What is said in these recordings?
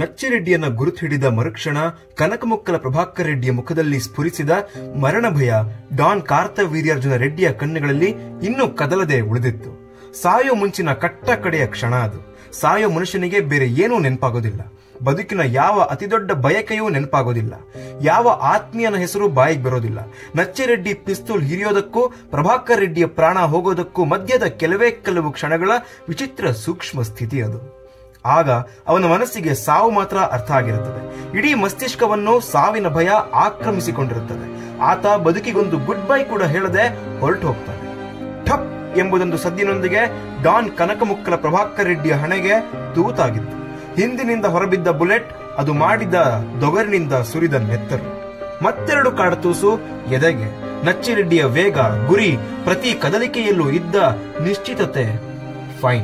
ನಚ್ಚಿರೆಡ್ಡಿಯನ್ನ ಗುರುತು ಹಿಡಿದ ಮರುಕ್ಷಣ ಕನಕಮುಕ್ಕಲ ಪ್ರಭಾಕರ್ ರೆಡ್ಡಿಯ ಮುಖದಲ್ಲಿ ಸ್ಫುರಿಸಿದ ಮರಣ ಭಯ ಡಾನ್ ಕಾರ್ತವೀರ್ಯಾರ್ಜುನ ರೆಡ್ಡಿಯ ಕಣ್ಣುಗಳಲ್ಲಿ ಇನ್ನೂ ಕದಲದೆ ಉಳಿದಿತ್ತು ಸಾಯೋ ಮುಂಚಿನ ಕಟ್ಟ ಕಡೆಯ ಕ್ಷಣ ಅದು ಸಾಯೋ ಮನುಷ್ಯನಿಗೆ ಬೇರೆ ಏನೂ ನೆನಪಾಗೋದಿಲ್ಲ ಬದುಕಿನ ಯಾವ ಅತಿದೊಡ್ಡ ಬಯಕೆಯೂ ನೆನಪಾಗೋದಿಲ್ಲ ಯಾವ ಆತ್ಮೀಯನ ಹೆಸರು ಬಾಯಿಗೆ ಬರೋದಿಲ್ಲ ನಚ್ಚಿರೆಡ್ಡಿ ಪಿಸ್ತೂಲ್ ಹಿರಿಯೋದಕ್ಕೂ ಪ್ರಭಾಕರ್ ರೆಡ್ಡಿಯ ಪ್ರಾಣ ಹೋಗೋದಕ್ಕೂ ಮಧ್ಯದ ಕೆಲವೇ ಕೆಲವು ಕ್ಷಣಗಳ ವಿಚಿತ್ರ ಸೂಕ್ಷ್ಮ ಸ್ಥಿತಿ ಅದು ಆಗ ಅವನ ಮನಸ್ಸಿಗೆ ಸಾವು ಮಾತ್ರ ಅರ್ಥ ಆಗಿರುತ್ತದೆ ಇಡೀ ಮಸ್ತಿಷ್ಕವನ್ನು ಸಾವಿನ ಭಯ ಆಕ್ರಮಿಸಿಕೊಂಡಿರುತ್ತದೆ ಆತ ಬದುಕಿಗೊಂದು ಗುಡ್ ಬೈ ಕೂಡ ಹೇಳದೆ ಹೊರಟು ಹೋಗ್ತಾನೆ ಠಪ್ ಎಂಬುದೊಂದು ಸದ್ದಿನೊಂದಿಗೆ ಡಾನ್ ಕನಕಮುಕ್ಕಲ ಪ್ರಭಾಕರ್ ರೆಡ್ಡಿಯ ಹಣೆಗೆ ತೂತಾಗಿತ್ತು ಹಿಂದಿನಿಂದ ಹೊರಬಿದ್ದ ಬುಲೆಟ್ ಅದು ಮಾಡಿದ ದೊಗರಿನಿಂದ ಸುರಿದ ನೆತ್ತರು ಮತ್ತೆರಡು ಕಾಡತೂಸು ಎದೆಗೆ ನಚ್ಚಿರೆಡ್ಡಿಯ ವೇಗ ಗುರಿ ಪ್ರತಿ ಕದಲಿಕೆಯಲ್ಲೂ ಇದ್ದ ನಿಶ್ಚಿತತೆ ಫೈನ್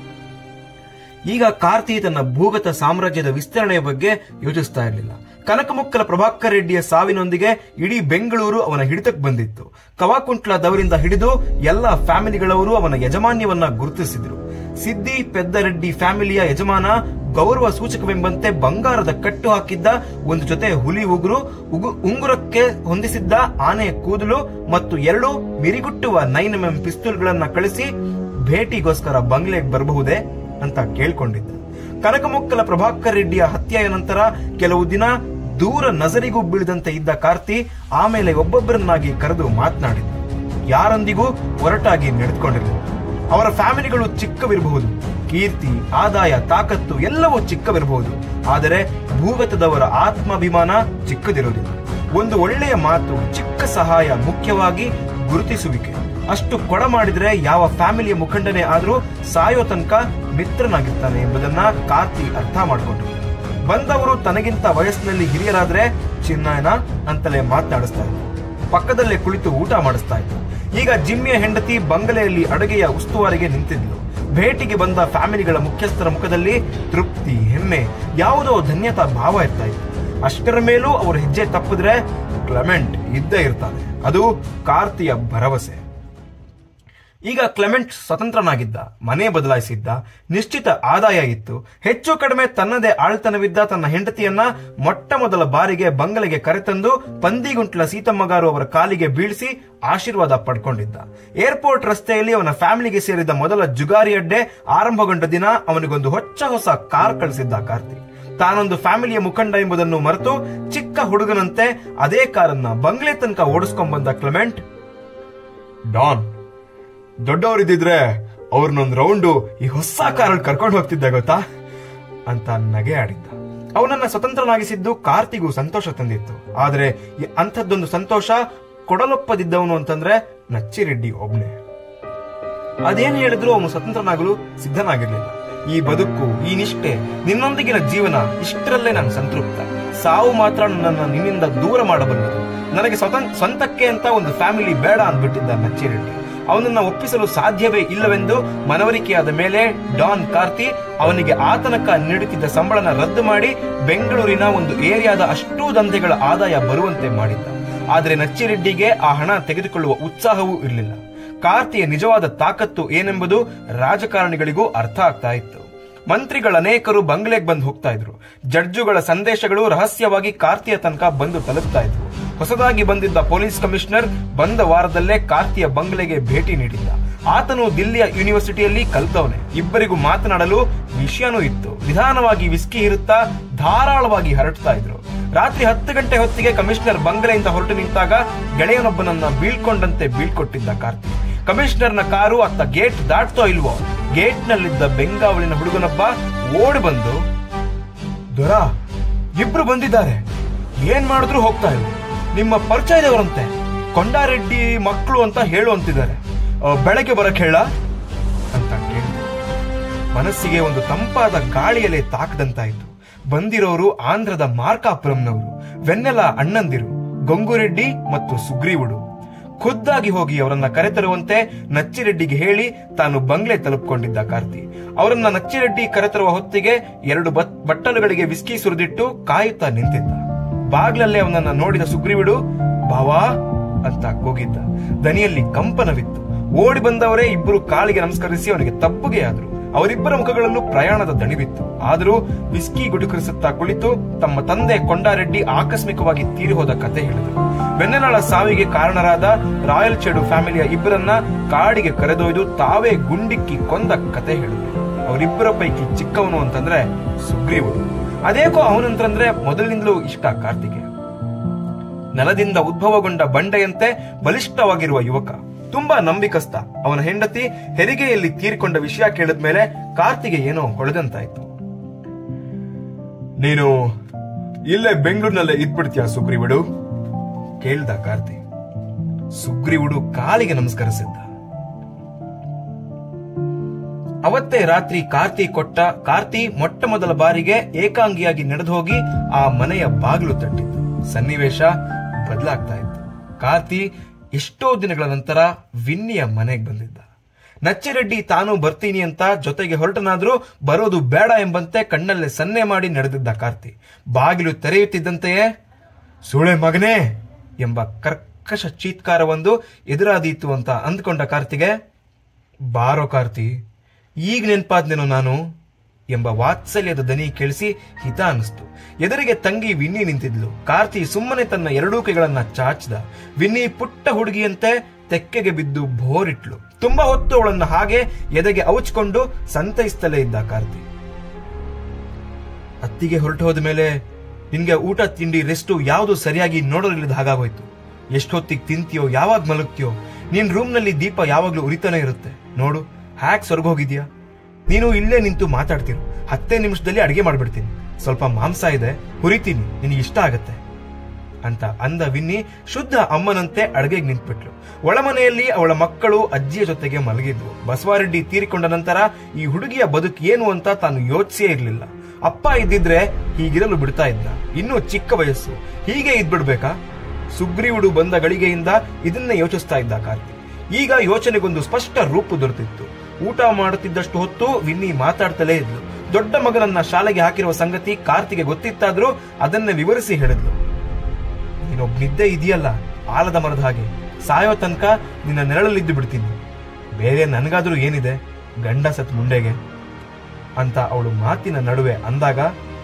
ಈಗ ಕಾರ್ತಿ ತನ್ನ ಭೂಗತ ಸಾಮ್ರಾಜ್ಯದ ವಿಸ್ತರಣೆಯ ಬಗ್ಗೆ ಯೋಚಿಸ್ತಾ ಇರಲಿಲ್ಲ ಕನಕಮುಕ್ಕಲ ಪ್ರಭಾಕರ್ ರೆಡ್ಡಿಯ ಸಾವಿನೊಂದಿಗೆ ಇಡೀ ಬೆಂಗಳೂರು ಅವನ ಹಿಡಿತಕ್ಕೆ ಬಂದಿತ್ತು ಕವಾಕುಂಟ್ಲದವರಿಂದ ಹಿಡಿದು ಎಲ್ಲ ಫ್ಯಾಮಿಲಿಗಳವರು ಅವನ ಯಜಮಾನ್ಯವನ್ನ ಗುರುತಿಸಿದ್ರು ಸಿದ್ದಿ ಪೆದ್ದರೆಡ್ಡಿ ಫ್ಯಾಮಿಲಿಯ ಯಜಮಾನ ಗೌರವ ಸೂಚಕವೆಂಬಂತೆ ಬಂಗಾರದ ಕಟ್ಟು ಹಾಕಿದ್ದ ಒಂದು ಜೊತೆ ಹುಲಿ ಉಗುರು ಉಗು ಉಂಗುರಕ್ಕೆ ಹೊಂದಿಸಿದ್ದ ಆನೆಯ ಕೂದಲು ಮತ್ತು ಎರಡು ಮಿರಿಗುಟ್ಟುವ ನೈನ್ ಎಂ ಪಿಸ್ತೂಲ್ಗಳನ್ನ ಕಳಿಸಿ ಭೇಟಿಗೋಸ್ಕರ ಬಂಗ್ಲೆಗೆ ಬರಬಹುದೇ ಅಂತ ಕೇಳ್ಕೊಂಡಿದ್ದ ಕನಕಮುಕ್ಕಲ ಪ್ರಭಾಕರ್ ರೆಡ್ಡಿಯ ಹತ್ಯೆಯ ನಂತರ ಕೆಲವು ದಿನ ದೂರ ನಜರಿಗೂ ಬೀಳದಂತೆ ಇದ್ದ ಕಾರ್ತಿ ಆಮೇಲೆ ಒಬ್ಬೊಬ್ಬರನ್ನಾಗಿ ಕರೆದು ಮಾತನಾಡಿದ ಯಾರೊಂದಿಗೂ ಒರಟಾಗಿ ನಡೆದುಕೊಂಡಿರಲಿಲ್ಲ ಅವರ ಫ್ಯಾಮಿಲಿಗಳು ಚಿಕ್ಕವಿರಬಹುದು ಕೀರ್ತಿ ಆದಾಯ ತಾಕತ್ತು ಎಲ್ಲವೂ ಚಿಕ್ಕವಿರಬಹುದು ಆದರೆ ಭೂಗತದವರ ಆತ್ಮಾಭಿಮಾನ ಚಿಕ್ಕದಿರೋದಿಲ್ಲ ಒಂದು ಒಳ್ಳೆಯ ಮಾತು ಚಿಕ್ಕ ಸಹಾಯ ಮುಖ್ಯವಾಗಿ ಗುರುತಿಸುವಿಕೆ ಅಷ್ಟು ಕೊಡ ಮಾಡಿದ್ರೆ ಯಾವ ಫ್ಯಾಮಿಲಿಯ ಮುಖಂಡನೇ ಆದ್ರೂ ಸಾಯೋ ತನಕ ಮಿತ್ರನಾಗಿರ್ತಾನೆ ಎಂಬುದನ್ನ ಕಾರ್ತಿ ಅರ್ಥ ಮಾಡಿಕೊಂಡಿದ್ದ ಬಂದವರು ತನಗಿಂತ ವಯಸ್ಸಿನಲ್ಲಿ ಹಿರಿಯರಾದ್ರೆ ಚಿನ್ನಾಯನ ಅಂತಲೇ ಮಾತನಾಡಿಸ್ತಾ ಇದ್ರು ಪಕ್ಕದಲ್ಲೇ ಕುಳಿತು ಊಟ ಮಾಡಿಸ್ತಾ ಇದ್ರು ಈಗ ಜಿಮ್ಮಿಯ ಹೆಂಡತಿ ಬಂಗಲೆಯಲ್ಲಿ ಅಡುಗೆಯ ಉಸ್ತುವಾರಿಗೆ ನಿಂತಿದ್ಲು ಭೇಟಿಗೆ ಬಂದ ಫ್ಯಾಮಿಲಿಗಳ ಮುಖ್ಯಸ್ಥರ ಮುಖದಲ್ಲಿ ತೃಪ್ತಿ ಹೆಮ್ಮೆ ಯಾವುದೋ ಧನ್ಯತಾ ಭಾವ ಇರ್ತಾ ಇತ್ತು ಅಷ್ಟರ ಮೇಲೂ ಅವರು ಹೆಜ್ಜೆ ತಪ್ಪಿದ್ರೆ ಕ್ಲೆಮೆಂಟ್ ಇದ್ದೇ ಇರ್ತಾನೆ ಅದು ಕಾರ್ತಿಯ ಭರವಸೆ ಈಗ ಕ್ಲೆಮೆಂಟ್ ಸ್ವತಂತ್ರನಾಗಿದ್ದ ಮನೆ ಬದಲಾಯಿಸಿದ್ದ ನಿಶ್ಚಿತ ಆದಾಯ ಇತ್ತು ಹೆಚ್ಚು ಕಡಿಮೆ ತನ್ನದೇ ಆಳ್ತನವಿದ್ದ ತನ್ನ ಹೆಂಡತಿಯನ್ನ ಮೊಟ್ಟ ಮೊದಲ ಬಾರಿಗೆ ಬಂಗಲೆಗೆ ಕರೆತಂದು ಪಂದಿಗುಂಟ್ಲ ಸೀತಮ್ಮಗಾರು ಅವರ ಕಾಲಿಗೆ ಬೀಳಿಸಿ ಆಶೀರ್ವಾದ ಪಡ್ಕೊಂಡಿದ್ದ ಏರ್ಪೋರ್ಟ್ ರಸ್ತೆಯಲ್ಲಿ ಅವನ ಫ್ಯಾಮಿಲಿಗೆ ಸೇರಿದ ಮೊದಲ ಜುಗಾರಿ ಅಡ್ಡೆ ಆರಂಭಗೊಂಡ ದಿನ ಅವನಿಗೊಂದು ಹೊಚ್ಚ ಹೊಸ ಕಾರ್ ಕಳಿಸಿದ್ದ ಕಾರ್ತಿ ತಾನೊಂದು ಫ್ಯಾಮಿಲಿಯ ಮುಖಂಡ ಎಂಬುದನ್ನು ಮರೆತು ಚಿಕ್ಕ ಹುಡುಗನಂತೆ ಅದೇ ಕಾರನ್ನ ಬಂಗ್ಲೆ ತನಕ ಓಡಿಸ್ಕೊಂಡ್ ಬಂದ ಕ್ಲೆಮೆಂಟ್ ಡಾನ್ ದೊಡ್ಡವರಿದ್ದಿದ್ರೆ ಅವ್ರನ್ನೊಂದು ರೌಂಡು ಈ ಹೊಸ ಕಾರಲ್ಲಿ ಕರ್ಕೊಂಡು ಹೋಗ್ತಿದ್ದೆ ಗೊತ್ತಾ ಅಂತ ನಗೆ ಆಡಿದ್ದ ಅವನನ್ನ ಸ್ವತಂತ್ರನಾಗಿಸಿದ್ದು ಕಾರ್ತಿಗೂ ಸಂತೋಷ ತಂದಿತ್ತು ಆದ್ರೆ ಈ ಅಂಥದ್ದೊಂದು ಸಂತೋಷ ಕೊಡಲೊಪ್ಪದಿದ್ದವನು ಅಂತಂದ್ರೆ ನಚ್ಚಿರೆಡ್ಡಿ ಒಬ್ನೇ ಅದೇನು ಹೇಳಿದ್ರು ಅವನು ಸ್ವತಂತ್ರನಾಗಲು ಸಿದ್ಧನಾಗಿರ್ಲಿಲ್ಲ ಈ ಬದುಕು ಈ ನಿಷ್ಠೆ ನಿನ್ನೊಂದಿಗಿನ ಜೀವನ ಇಷ್ಟರಲ್ಲೇ ನಾನು ಸಂತೃಪ್ತ ಸಾವು ಮಾತ್ರ ನನ್ನನ್ನು ನಿನ್ನಿಂದ ದೂರ ಮಾಡಬಲ್ಲದು ನನಗೆ ಸ್ವತಂ ಸ್ವಂತಕ್ಕೆ ಅಂತ ಒಂದು ಫ್ಯಾಮಿಲಿ ಬೇಡ ಅಂದ್ಬಿಟ್ಟಿದ್ದ ನಚ್ಚಿರೆಡ್ಡಿ ಅವನನ್ನ ಒಪ್ಪಿಸಲು ಸಾಧ್ಯವೇ ಇಲ್ಲವೆಂದು ಮನವರಿಕೆಯಾದ ಮೇಲೆ ಡಾನ್ ಕಾರ್ತಿ ಅವನಿಗೆ ಆತನಕ ನೀಡುತ್ತಿದ್ದ ಸಂಬಳನ ರದ್ದು ಮಾಡಿ ಬೆಂಗಳೂರಿನ ಒಂದು ಏರಿಯಾದ ಅಷ್ಟೂ ದಂಧೆಗಳ ಆದಾಯ ಬರುವಂತೆ ಮಾಡಿದ್ದ ಆದರೆ ನಚ್ಚಿರೆಡ್ಡಿಗೆ ಆ ಹಣ ತೆಗೆದುಕೊಳ್ಳುವ ಉತ್ಸಾಹವೂ ಇರಲಿಲ್ಲ ಕಾರ್ತಿಯ ನಿಜವಾದ ತಾಕತ್ತು ಏನೆಂಬುದು ರಾಜಕಾರಣಿಗಳಿಗೂ ಅರ್ಥ ಆಗ್ತಾ ಇತ್ತು ಮಂತ್ರಿಗಳ ಅನೇಕರು ಬಂಗ್ಲೆಗೆ ಬಂದು ಹೋಗ್ತಾ ಇದ್ರು ಜಡ್ಜುಗಳ ಸಂದೇಶಗಳು ರಹಸ್ಯವಾಗಿ ಕಾರ್ತಿಯ ತನಕ ಬಂದು ತಲುಪ್ತಾ ಇದ್ವು ಹೊಸದಾಗಿ ಬಂದಿದ್ದ ಪೊಲೀಸ್ ಕಮಿಷನರ್ ಬಂದ ವಾರದಲ್ಲೇ ಕಾರ್ತಿಯ ಬಂಗ್ಲೆಗೆ ಭೇಟಿ ನೀಡಿದ್ದ ಆತನು ದಿಲ್ಲಿಯ ಯೂನಿವರ್ಸಿಟಿಯಲ್ಲಿ ಕಲಿತವನೆ ಇಬ್ಬರಿಗೂ ಮಾತನಾಡಲು ವಿಷಯನೂ ಇತ್ತು ನಿಧಾನವಾಗಿ ವಿಸ್ಕಿ ಇರುತ್ತಾ ಧಾರಾಳವಾಗಿ ಹರಡ್ತಾ ಇದ್ರು ರಾತ್ರಿ ಹತ್ತು ಗಂಟೆ ಹೊತ್ತಿಗೆ ಕಮಿಷನರ್ ಬಂಗಲೆಯಿಂದ ಹೊರಟು ನಿಂತಾಗ ಗೆಳೆಯನೊಬ್ಬನನ್ನ ಬೀಳ್ಕೊಂಡಂತೆ ಬೀಳ್ಕೊಟ್ಟಿದ್ದ ಕಾರ್ತಿ ಕಮಿಷನರ್ನ ಕಾರು ಅತ್ತ ಗೇಟ್ ದಾಟ್ತೋ ಇಲ್ವೋ ಗೇಟ್ ನಲ್ಲಿದ್ದ ಬೆಂಗಾವಲಿನ ಹುಡುಗನೊಬ್ಬ ಓಡಿ ಬಂದು ದೊರ ಇಬ್ರು ಬಂದಿದ್ದಾರೆ ಏನ್ ಮಾಡಿದ್ರು ಹೋಗ್ತಾ ಇಲ್ಲ ನಿಮ್ಮ ಪರಿಚಯದವರಂತೆ ಕೊಂಡಾರೆಡ್ಡಿ ಮಕ್ಕಳು ಅಂತ ಹೇಳು ಅಂತಿದ್ದಾರೆ ಆ, ಬೆಳಗ್ಗೆ ಬರಕ್ ಹೇಳ ಅಂತ ಕೇಳಿದ ಮನಸ್ಸಿಗೆ ಒಂದು ತಂಪಾದ ಗಾಳಿಯಲ್ಲೇ ತಾಕದಂತಾಯಿತು ಬಂದಿರೋರು ಆಂಧ್ರದ ಮಾರ್ಕಾಪುರಂನವರು ವೆನ್ನೆಲ ಅಣ್ಣಂದಿರು ಗಂಗುರೆಡ್ಡಿ ಮತ್ತು ಸುಗ್ರೀವುಡು ಖುದ್ದಾಗಿ ಹೋಗಿ ಅವರನ್ನ ಕರೆತರುವಂತೆ ನಚ್ಚಿರೆಡ್ಡಿಗೆ ಹೇಳಿ ತಾನು ಬಂಗ್ಲೆ ತಲುಪಿಕೊಂಡಿದ್ದ ಕಾರ್ತಿ ಅವರನ್ನ ನಚ್ಚಿರೆಡ್ಡಿ ಕರೆತರುವ ಹೊತ್ತಿಗೆ ಎರಡು ಬತ್- ಬಟ್ಟಲುಗಳಿಗೆ ವಿಸ್ಕಿ ಸುರಿದಿಟ್ಟು ಕಾಯುತ್ತಾ ನಿಂತಿದ್ದ ಬಾಗ್ಲಲ್ಲೇ ಅವನನ್ನ ನೋಡಿದ ಸುಗ್ರೀವುಡು ಬಾವಾ ಅಂತ ಕೂಗಿದ್ದ ದನಿಯಲ್ಲಿ ಕಂಪನವಿತ್ತು ಓಡಿ ಬಂದವರೇ ಇಬ್ಬರು ಕಾಲಿಗೆ ನಮಸ್ಕರಿಸಿ ಅವನಿಗೆ ತಪ್ಪುಗೆ ಆದ್ರು ಅವರಿಬ್ಬರ ಮುಖಗಳಲ್ಲೂ ಪ್ರಯಾಣದ ದಣಿವಿತ್ತು ಆದರೂ ವಿಸ್ಕಿ ಗುಡುಕರಿಸುತ್ತಾ ಕುಳಿತು ತಮ್ಮ ತಂದೆ ಕೊಂಡಾರೆಡ್ಡಿ ಆಕಸ್ಮಿಕವಾಗಿ ತೀರಿ ಹೋದ ಕತೆ ಹೇಳಿದರು ಬೆನ್ನೆಲಾಳ ಸಾವಿಗೆ ಕಾರಣರಾದ ರಾಯಲ್ ಚೆಡು ಫ್ಯಾಮಿಲಿಯ ಇಬ್ಬರನ್ನ ಕಾಡಿಗೆ ಕರೆದೊಯ್ದು ತಾವೇ ಗುಂಡಿಕ್ಕಿ ಕೊಂದ ಕತೆ ಹೇಳಿದ್ರು ಅವರಿಬ್ಬರ ಪೈಕಿ ಚಿಕ್ಕವನು ಅಂತಂದ್ರೆ ಸುಗ್ರೀವುಡು ಅದೇಕೋ ಅವನಂತಂದ್ರೆ ಮೊದಲಿನಿಂದಲೂ ಇಷ್ಟ ಕಾರ್ತಿಗೆ ನೆಲದಿಂದ ಉದ್ಭವಗೊಂಡ ಬಂಡೆಯಂತೆ ಬಲಿಷ್ಠವಾಗಿರುವ ಯುವಕ ತುಂಬಾ ನಂಬಿಕಸ್ತ ಅವನ ಹೆಂಡತಿ ಹೆರಿಗೆಯಲ್ಲಿ ತೀರಿಕೊಂಡ ವಿಷಯ ಕೇಳಿದ್ಮೇಲೆ ಕಾರ್ತಿಗೆ ಏನೋ ಹೊಳೆದಂತಾಯ್ತು ನೀನು ಇಲ್ಲೇ ಬೆಂಗಳೂರಿನಲ್ಲೇ ಇದ್ಬಿಡ್ತೀಯ ಸುಗ್ರೀವುಡು ಕೇಳ್ದ ಕಾರ್ತಿ ಸುಗ್ರೀವುಡು ಕಾಲಿಗೆ ನಮಸ್ಕರಿಸಿದ್ದ ಅವತ್ತೇ ರಾತ್ರಿ ಕಾರ್ತಿ ಕೊಟ್ಟ ಕಾರ್ತಿ ಮೊಟ್ಟ ಮೊದಲ ಬಾರಿಗೆ ಏಕಾಂಗಿಯಾಗಿ ನಡೆದು ಹೋಗಿ ಆ ಮನೆಯ ಬಾಗಿಲು ತಟ್ಟಿತ್ತು ಸನ್ನಿವೇಶ ಬದಲಾಗ್ತಾ ಇತ್ತು ಕಾರ್ತಿ ಎಷ್ಟೋ ದಿನಗಳ ನಂತರ ವಿನ್ನಿಯ ಮನೆಗೆ ಬಂದಿದ್ದ ನಚ್ಚಿರೆಡ್ಡಿ ತಾನು ಬರ್ತೀನಿ ಅಂತ ಜೊತೆಗೆ ಹೊರಟನಾದ್ರೂ ಬರೋದು ಬೇಡ ಎಂಬಂತೆ ಕಣ್ಣಲ್ಲೇ ಸನ್ನೆ ಮಾಡಿ ನಡೆದಿದ್ದ ಕಾರ್ತಿ ಬಾಗಿಲು ತೆರೆಯುತ್ತಿದ್ದಂತೆಯೇ ಸುಳೆ ಮಗನೇ ಎಂಬ ಕರ್ಕಶ ಚೀತ್ಕಾರವೊಂದು ಎದುರಾದೀತು ಅಂತ ಅಂದ್ಕೊಂಡ ಕಾರ್ತಿಗೆ ಬಾರೋ ಕಾರ್ತಿ ಈಗ ನೆನ್ಪಾದ್ನೇನೋ ನಾನು ಎಂಬ ವಾತ್ಸಲ್ಯದ ದನಿ ಕೇಳಿಸಿ ಹಿತ ಅನಿಸ್ತು ಎದುರಿಗೆ ತಂಗಿ ವಿನ್ನಿ ನಿಂತಿದ್ಲು ಕಾರ್ತಿ ಸುಮ್ಮನೆ ತನ್ನ ಎರಡೂ ಕೈಗಳನ್ನ ಚಾಚಿದ ವಿನ್ನಿ ಪುಟ್ಟ ಹುಡುಗಿಯಂತೆ ತೆಕ್ಕೆಗೆ ಬಿದ್ದು ಬೋರಿಟ್ಲು ತುಂಬಾ ಹೊತ್ತು ಅವಳನ್ನ ಹಾಗೆ ಎದೆಗೆ ಔಚ್ಕೊಂಡು ಸಂತೈಸ್ತಲೇ ಇದ್ದ ಕಾರ್ತಿ ಅತ್ತಿಗೆ ಹೊರಟು ಹೋದ ಮೇಲೆ ನಿನ್ಗೆ ಊಟ ತಿಂಡಿ ರೆಸ್ಟು ಯಾವುದು ಸರಿಯಾಗಿ ನೋಡಲಿಲ್ಲದ ಹಾಗಾಗೋಯ್ತು ಎಷ್ಟೊತ್ತಿಗೆ ತಿಂತೀಯೋ ಯಾವಾಗ ಮಲಗ್ತೀಯೋ ನಿನ್ ರೂಮ್ನಲ್ಲಿ ದೀಪ ಯಾವಾಗ್ಲೂ ಉರಿತಾನೆ ಇರುತ್ತೆ ನೋಡು ಹ್ಯಾಕ್ ಸ್ವರ್ಗೋಗಿದ್ಯಾ ನೀನು ಇಲ್ಲೇ ನಿಂತು ಮಾತಾಡ್ತಿರು ಹತ್ತೇ ನಿಮಿಷದಲ್ಲಿ ಅಡಿಗೆ ಮಾಡ್ಬಿಡ್ತೀನಿ ಸ್ವಲ್ಪ ಮಾಂಸ ಇದೆ ಹುರಿತೀನಿ ನಿನಗೆ ಇಷ್ಟ ಆಗತ್ತೆ ಅಂತ ಅಂದ ವಿನ್ನಿ ಶುದ್ಧ ಅಮ್ಮನಂತೆ ಅಡುಗೆಗೆ ನಿಂತ್ಬಿಟ್ಲು ಒಳಮನೆಯಲ್ಲಿ ಅವಳ ಮಕ್ಕಳು ಅಜ್ಜಿಯ ಜೊತೆಗೆ ಮಲಗಿದ್ವು ಬಸವಾರೆಡ್ಡಿ ತೀರಿಕೊಂಡ ನಂತರ ಈ ಹುಡುಗಿಯ ಬದುಕು ಏನು ಅಂತ ತಾನು ಯೋಚಿಸೇ ಇರ್ಲಿಲ್ಲ ಅಪ್ಪ ಇದ್ದಿದ್ರೆ ಹೀಗಿರಲು ಬಿಡ್ತಾ ಇದ್ದ ಇನ್ನೂ ಚಿಕ್ಕ ವಯಸ್ಸು ಹೀಗೆ ಇದ್ಬಿಡ್ಬೇಕಾ ಸುಗ್ರೀವುಡು ಬಂದ ಗಳಿಗೆಯಿಂದ ಇದನ್ನೇ ಯೋಚಿಸ್ತಾ ಇದ್ದ ಕಾರ್ತಿ ಈಗ ಯೋಚನೆಗೊಂದು ಸ್ಪಷ್ಟ ರೂಪು ದೊರೆತಿತ್ತು ಊಟ ಮಾಡುತ್ತಿದ್ದಷ್ಟು ಹೊತ್ತು ವಿನ್ನಿ ಮಾತಾಡ್ತಲೇ ಇದ್ಲು ದೊಡ್ಡ ಮಗನನ್ನ ಶಾಲೆಗೆ ಹಾಕಿರುವ ಸಂಗತಿ ಕಾರ್ತಿಗೆ ಗೊತ್ತಿತ್ತಾದ್ರೂ ಅದನ್ನೇ ವಿವರಿಸಿ ಹೇಳಿದ್ಲು ನೀನೊಬ್ನಿದ್ದೇ ಇದೆಯಲ್ಲ ಆಲದ ಮರದ ಹಾಗೆ ಸಾಯೋ ತನಕ ನಿನ್ನ ನೆರಳಲ್ಲಿದ್ದು ಬಿಡ್ತೀನಿ ಬೇರೆ ನನಗಾದ್ರೂ ಏನಿದೆ ಗಂಡ ಸತ್ ಮುಂಡೆಗೆ ಅಂತ ಅವಳು ಮಾತಿನ ನಡುವೆ ಅಂದಾಗ